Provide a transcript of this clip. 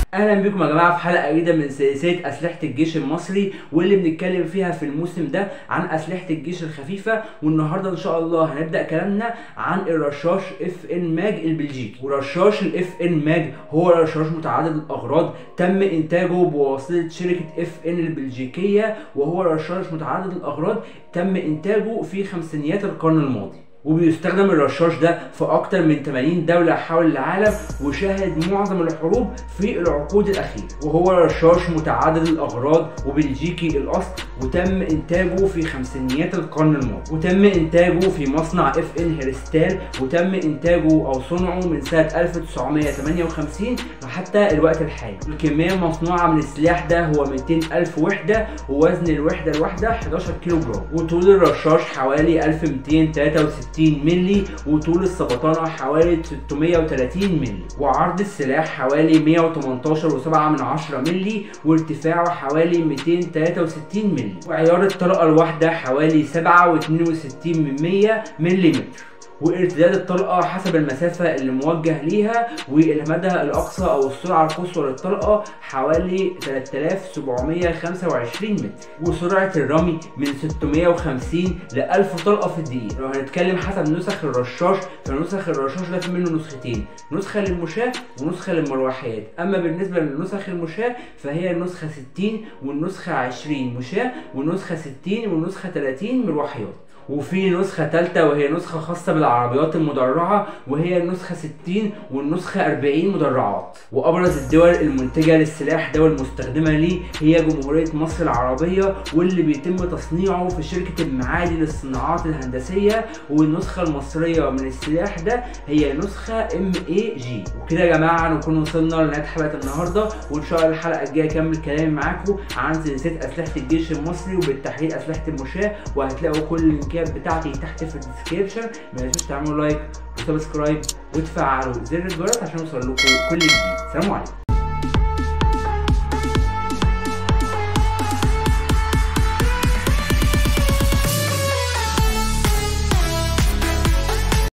اهلا بكم يا جماعه في حلقه جديده من سلسله اسلحه الجيش المصري واللي بنتكلم فيها في الموسم ده عن اسلحه الجيش الخفيفه والنهارده ان شاء الله هنبدا كلامنا عن الرشاش اف ان ماج البلجيكي ورشاش الاف ان ماج هو رشاش متعدد الاغراض تم انتاجه بواسطه شركه اف ان البلجيكيه وهو رشاش متعدد الاغراض تم انتاجه في خمسينيات القرن الماضي وبيستخدم الرشاش ده في اكتر من 80 دولة حول العالم وشاهد معظم الحروب في العقود الاخيرة وهو رشاش متعدد الاغراض وبلجيكي الاصل وتم انتاجه في خمسينيات القرن الماضي وتم انتاجه في مصنع اف ان هيرستال وتم انتاجه او صنعه من سنة 1958 وحتى الوقت الحالي الكمية المصنوعة من السلاح ده هو 200 ألف وحدة ووزن الوحدة الواحدة 11 كيلو جرام وطول الرشاش حوالي 1263 ملي وطول السبطانة حوالي 630 ملي وعرض السلاح حوالي 118.7 من 10 ملي وارتفاعه حوالي 263 ملي وعيار الطلقة الواحدة حوالي 7.62 من 100 ملي متر وارتداد الطلقة حسب المسافة اللي موجه ليها والمدى الأقصى أو السرعة القصوى للطلقة حوالي 3725 متر وسرعة الرمي من 650 ل 1000 طلقة في الدقيقة لو هنتكلم حسب نسخ الرشاش فنسخ الرشاش ده في منه نسختين نسخة للمشاة ونسخة للمروحيات أما بالنسبة لنسخ المشاة فهي النسخة 60 والنسخة 20 مشاة والنسخة 60 والنسخة 30 مروحيات وفي نسخة تالتة وهي نسخة خاصة بالعربيات المدرعة وهي النسخة 60 والنسخة 40 مدرعات وأبرز الدول المنتجة للسلاح ده والمستخدمة ليه هي جمهورية مصر العربية واللي بيتم تصنيعه في شركة المعادي للصناعات الهندسية والنسخة المصرية من السلاح ده هي نسخة ام اي جي وكده يا جماعة نكون وصلنا لنهاية حلقة النهاردة وإن شاء الله الحلقة الجاية أكمل كلامي معاكم عن سلسلة أسلحة الجيش المصري وبالتحديد أسلحة المشاة وهتلاقوا كل اللينكات بتاعتي تحت في الديسكريبشن ما تنسوش تعملوا لايك وسبسكرايب وتفعلوا زر الجرس عشان يوصل لكم كل جديد سلام عليكم